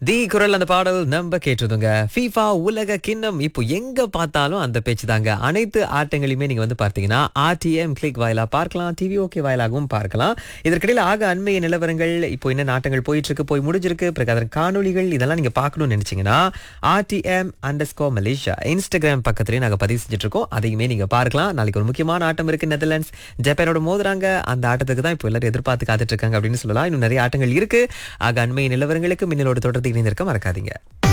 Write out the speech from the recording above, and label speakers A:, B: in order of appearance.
A: தி குரல் அந்த பாடல் நம்ம கேட்டிருந்தோங்க ஃபீஃபா உலக கிண்ணம் இப்போ எங்க பார்த்தாலும் அந்த பேச்சு தாங்க அனைத்து ஆட்டங்களையுமே நீங்க வந்து பார்த்தீங்கன்னா ஆர்டிஎம் கிளிக் வாயிலா பார்க்கலாம் டிவி ஓகே வாயிலாகவும் பார்க்கலாம் இதற்கிடையில் ஆக அண்மைய நிலவரங்கள் இப்போ என்ன நாட்டங்கள் போயிட்டு இருக்கு போய் முடிஞ்சிருக்கு பிறகு அதன் காணொளிகள் இதெல்லாம் நீங்க பார்க்கணும்னு நினைச்சீங்கன்னா ஆர்டிஎம் அண்டர்ஸ்கோ மலேசியா இன்ஸ்டாகிராம் பக்கத்துலயே நாங்க பதிவு செஞ்சுட்டு இருக்கோம் அதையுமே நீங்க பார்க்கலாம் நாளைக்கு ஒரு முக்கியமான ஆட்டம் இருக்கு நெதர்லாண்ட்ஸ் ஜப்பானோட மோதுறாங்க அந்த ஆட்டத்துக்கு தான் இப்போ எல்லாரும் எதிர்பார்த்து காத்துட்டு இருக்காங்க அப்படின்னு சொல்லலாம் இன்னும் நிறைய ஆட்டங்கள் இருக்கு ஆக அண்மைய நிலவரங்களுக்கு மின்னலோட தொடர்ந்து இணைந்திருக்க மறக்காதீங்க